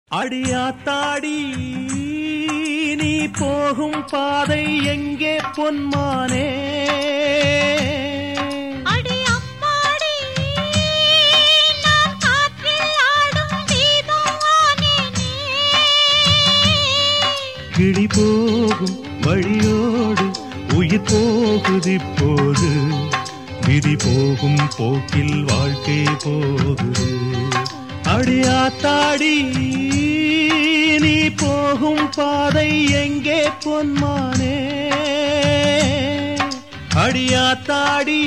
அடியாத்தாடி நீ போகும் பாதை எங்கே பொன்மானே அடி அம்மாடி நான் காற்றில் ஆடும் தீபம் ஆனேனே கிளி போகும் வழியோடு உயிர் போகுது இப்போது விதி போகும் போக்கில் வாழ்க்கை போகுது அடியாத்தாடி நீ போகும் பாதை எங்கே பொன்மானே அடியாத்தாடி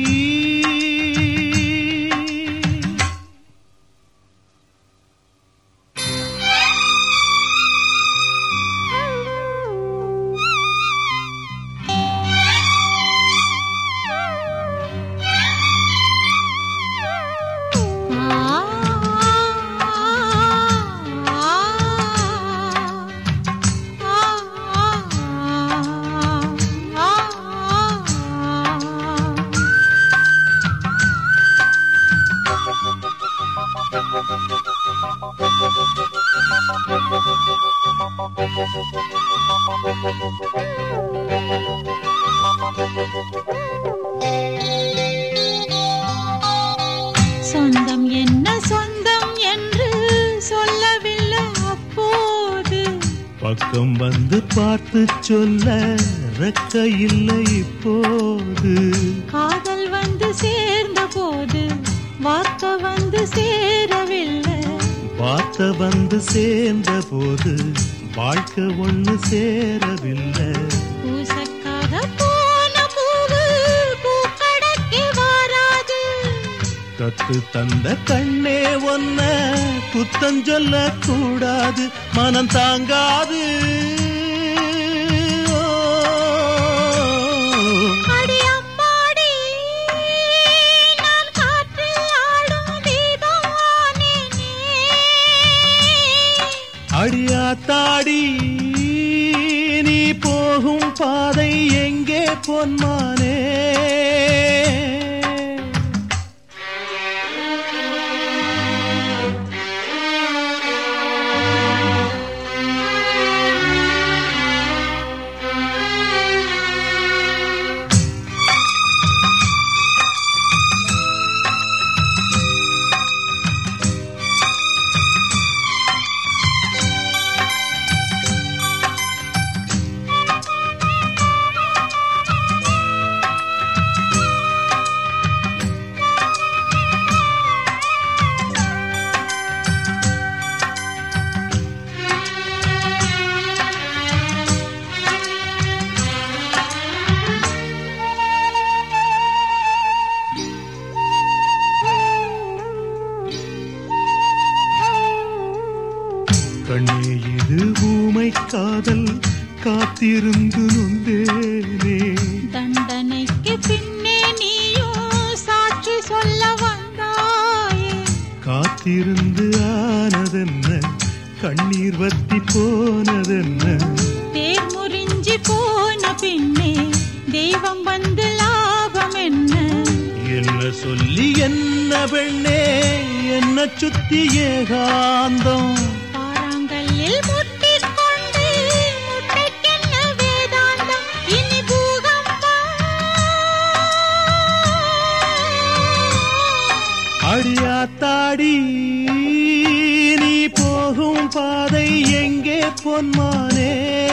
சொந்தம் என்ன சொந்தம் என்று சொல்லவில்லை அப்போது பக்கம் வந்து பார்த்து சொல்ல ரெக்க இல்லை இப்போது காதல் வந்து சேர்ந்த போது வார்த்தை வந்து சேரவில்லை பார்த்த வந்து சேர்ந்த போது வாழ்க்கை ஒண்ணு சேரவில்லை பூசக்காக போன பூவு பூக்கடைக்கு வாராது கத்து தந்த கண்ணே ஒன்ன குத்தம் சொல்ல கூடாது மனம் தாங்காது ஓ. அடி அம்மாடி நான் காற்றில் ஆடும் தீபம் ஆனேனே அடியாத்தாடி நீ போகும் பாதை எங்கே பொன்மானே கண்ணே இது ஊமை காதல் காத்திருந்து நொந்தேனே தண்டனைக்கு பின்னே நீயும் சாட்சி சொல்ல வந்தாயே காத்திருந்து ஆனதென்ன கண்ணீர் வத்தி போனதென்ன தேர் முறிஞ்சி போன பின்னே தெய்வம் வந்து லாபம் என்ன என்ன சொல்லி என்ன பெண்ணே என்ன சுத்தி ஏகாந்தம் பாறாங்கல்லில் முட்டிக் கொண்டு முட்டைக்கென்ன வேதாந்தம் இனி பூகம்பம் அடியாத்தாடி நீ போகும் பாதை எங்கே பொன்மானே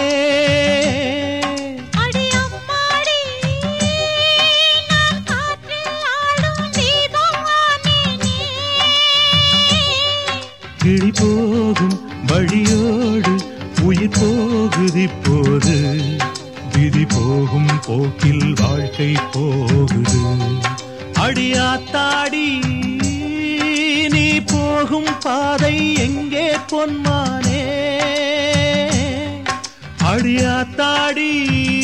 அடி அம்மாடி நான் காற்றில் ஆடும் தீபம் ஆனேனே கிளி போகும் வழியோடு உயிர் போகுது இப்போது விதி போகும் போக்கில் வாழ்க்கை போகுது அடியாத்தாடி நீ போகும் பாதை எங்கே பொன்மானே அடியாத்தாடி